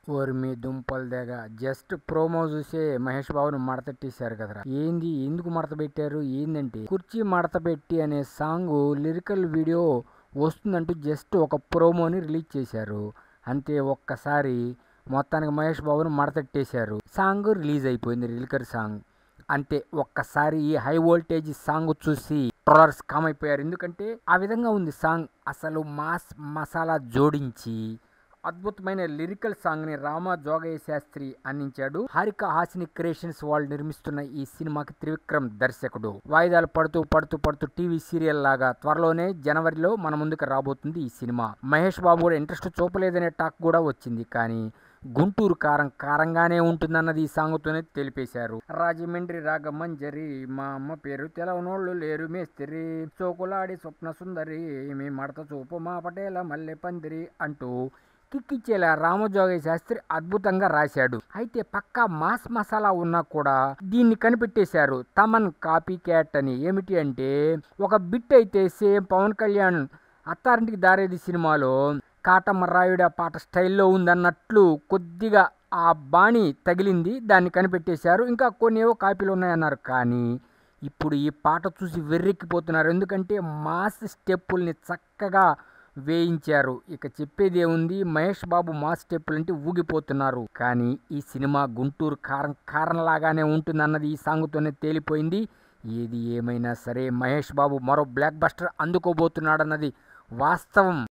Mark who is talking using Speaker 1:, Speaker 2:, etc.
Speaker 1: ఓరి మీ దుంపలు దేగ just promo చూసే మహేష్ బాబుని మడత పెట్టేశారు కదరా ఏంది ఎందుకు మడత పెట్టారు ఏందంటే కుర్చీ మడత పెట్టి అనే సాంగ్ లిరికల్ వీడియో వస్తుందంటూ జస్ట్ ఒక ప్రోమోని రిలీజ్ చేశారు అంతే ఒక్కసారి మొత్తానికి మహేష్ బాబుని మడతెట్టేశారు సాంగ్ రిలీజ్ అయిపోయింది లిరికల్ సాంగ్ అంతే ఒక్కసారి ఈ హై వోల్టేజ్ సాంగ్ చూసి ట్రోలర్స్ కామ్ అయిపోయారు ఎందుకంటే ఆ విధంగా ఉంది సాంగ్ అసలు మాస్ మసాలా జోడించి అద్భుతమైన లిరికల్ సాంగ్ ని రామ జోగయ్య శాస్త్రి అందించాడు హారిక హాసిని క్రియేషన్స్ వాళ్ళు నిర్మిస్తున్న ఈ సినిమాకి త్రివిక్రమ్ దర్శకుడు వాయిదాలు పడుతూ పడుతూ పడుతూ టీవీ సీరియల్ లాగా త్వరలోనే జనవరిలో మన ముందుకు రాబోతుంది ఈ సినిమా మహేష్ బాబు కూడా ఇంట్రెస్ట్ చూపలేదనే టాక్ కూడా వచ్చింది కానీ గుంటూరు కారం కారంగానే ఉంటుందన్నది ఈ సాంగుతోనే తెలిపేశారు రాజమండ్రి రాగమంజరి మా అమ్మ పేరు తెలవనోళ్ళు లేరు మేస్తిరి చోకులాడి స్వప్న సుందరి మీ మడత చూపు మా పటేల మల్లె పందిరి అంటూ కిక్కిచ్చేలా రామజోగయ్య శాస్త్రి అద్భుతంగా రాశాడు అయితే పక్కా మాస్ మసాలా ఉన్నా కూడా దీన్ని కనిపెట్టేశారు తమన్ కాపీ క్యాట్ అని ఏమిటి అంటే ఒక బిట్ అయితే సేమ్ పవన్ కళ్యాణ్ అత్తారింటికి దారేది సినిమాలో కాటమ్మ రాయుడ పాట స్టైల్లో ఉందన్నట్లు కొద్దిగా ఆ బాణి తగిలింది దాన్ని కనిపెట్టేశారు ఇంకా కొన్ని ఏవో కాపీలు ఉన్నాయన్నారు కానీ ఇప్పుడు ఈ పాట చూసి వెర్రెక్కిపోతున్నారు ఎందుకంటే మాస్ స్టెప్పుల్ని చక్కగా వేయించారు ఇక చెప్పేది ఏముంది మహేష్ బాబు మాస్ స్టెప్పులు అంటే ఊగిపోతున్నారు కానీ ఈ సినిమా గుంటూరు కారం కారంలాగానే ఉంటుందన్నది ఈ సాంగ్తోనే తేలిపోయింది ఏది ఏమైనా సరే మహేష్ బాబు మరో బ్లాక్ బస్టర్ అందుకోబోతున్నాడన్నది వాస్తవం